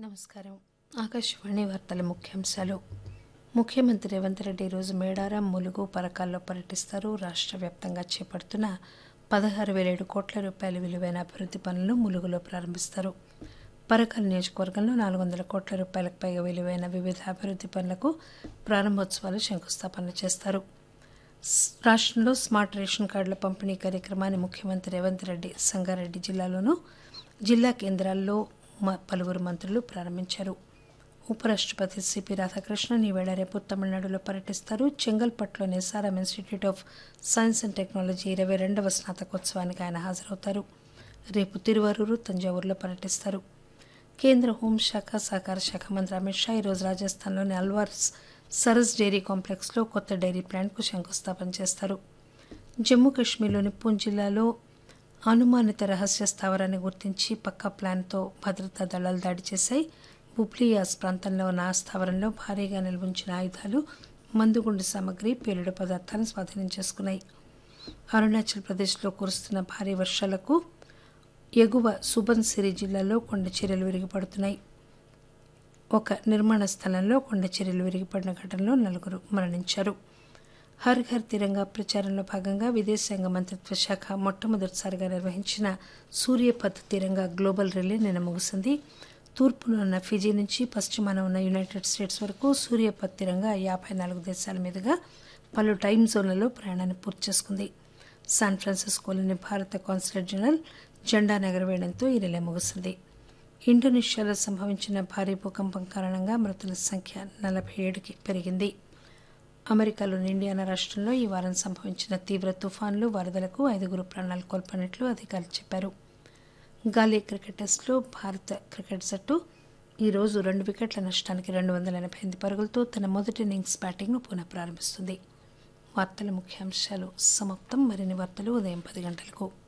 నమస్కారం ఆకాశవాణి వార్తల ముఖ్యాంశాలు ముఖ్యమంత్రి రేవంత్ రెడ్డి ఈరోజు మేడారం ములుగు పరకాల్లో పర్యటిస్తారు రాష్ట్ర వ్యాప్తంగా చేపడుతున్న పదహారు వేల ఏడు కోట్ల రూపాయల విలువైన అభివృద్ధి పనులను ములుగులో ప్రారంభిస్తారు పరకాల నియోజకవర్గంలో నాలుగు వందల కోట్ల రూపాయలకు పైగా విలువైన వివిధ అభివృద్ధి పనులకు ప్రారంభోత్సవాలు శంకుస్థాపన చేస్తారు స్- రాష్ట్రంలో స్మార్ట్ రేషన్ కార్డుల పంపిణీ కార్యక్రమాన్ని ముఖ్యమంత్రి రేవంత్ రెడ్డి సంగారెడ్డి జిల్లాలోనూ జిల్లా కేంద్రాల్లో మ- పలువురు మంత్రులు ప్రారంభించారు ఉపరాష్ట్రపతి సిపి రాధాకృష్ణన్ ఈవేళ రేపు తమిళనాడులో పర్యటిస్తారు చెంగల్పట్టులోని SRM institute of science and technology ఇరవై రెండవ స్నాతకోత్సవానికి ఆయన హాజరవుతారు రేపు తిరువారూరు తంజావూరులో పర్యటిస్తారు కేంద్ర హోంశాఖ సహకార శాఖ మంత్రి అమిత్ షా ఈరోజు రాజస్థాన్లోని అల్వార్ సరస్ డైరీ కాంప్లెక్స్లో కొత్త డైరీ ప్లాంట్కు శంకుస్థాపన చేస్తారు జమ్మూ కాశ్మీర్లోని పూంచ్ జిల్లాలో అనుమానిత రహస్య స్థావరాన్ని గుర్తించి పక్కా ప్లాన్తో భద్రతా దళాలు దాడి చేశాయి బుబ్లియాస్ ప్రాంతంలో ఉన్న ఆ స్థావరంలో భారీగా నిల్వించిన ఆయుధాలు మందుగుండు సామగ్రి పేలుడు పదార్థాలను స్వాధీనం చేసుకున్నాయి అరుణాచల్ ప్రదేశ్లో కురుస్తున్న భారీ వర్షాలకు ఎగువ సుబన్సిరి జిల్లాలో కొండ చర్యలు విరిగిపడుతున్నాయి ఒక నిర్మాణ స్థలంలో కొండ చర్యలు విరిగిపడిన ఘటనలో నలుగురు మరణించారు హర్ ఘర్ తిరంగా ప్రచారంలో భాగంగా విదేశాంగ మంత్రిత్వ శాఖ మొట్టమొదటిసారిగా నిర్వహించిన సూర్యపథ్ తిరంగా గ్లోబల్ రిలే నిన్న ముగిసింది తూర్పున ఉన్న ఫిజీ నుంచి పశ్చిమాన ఉన్న యునైటెడ్ స్టేట్స్ వరకు సూర్యపథ్ తిరంగా యాభై నాలుగు దేశాల మీదుగా పలు టైమ్ జోన్లలో ప్రయాణాన్ని పూర్తి చేసుకుంది శాన్ ఫ్రాన్సిస్కోలోని భారత కాన్సులేట్ జనరల్ జెండా ఎగరవేయడంతో ఈ రిలే ముగిసింది ఇండోనేషియాలో సంభవించిన భారీ భూకంపం కారణంగా మృతుల సంఖ్య నలభై ఏడుకి పెరిగింది అమెరికాలోని ఇండియానా రాష్ట్రంలో ఈ వారం సంభవించిన తీవ్ర తుఫాన్లు వరదలకు ఐదుగురు ప్రాణాలు కోల్పోయినట్లు అధికారులు చెప్పారు గాలీ క్రికెట్ టెస్టులో భారత క్రికెట్ జట్టు ఈరోజు రెండు వికెట్ల నష్టానికి రెండు వందల ఎనభై ఎనిమిది పరుగులతో తన మొదటి ఇన్నింగ్స్ బ్యాటింగ్ను పునః ప్రారంభిస్తుంది వార్తల ముఖ్యాంశాలు సమాప్తం మరిన్ని వార్తలు ఉదయం పది గంటలకు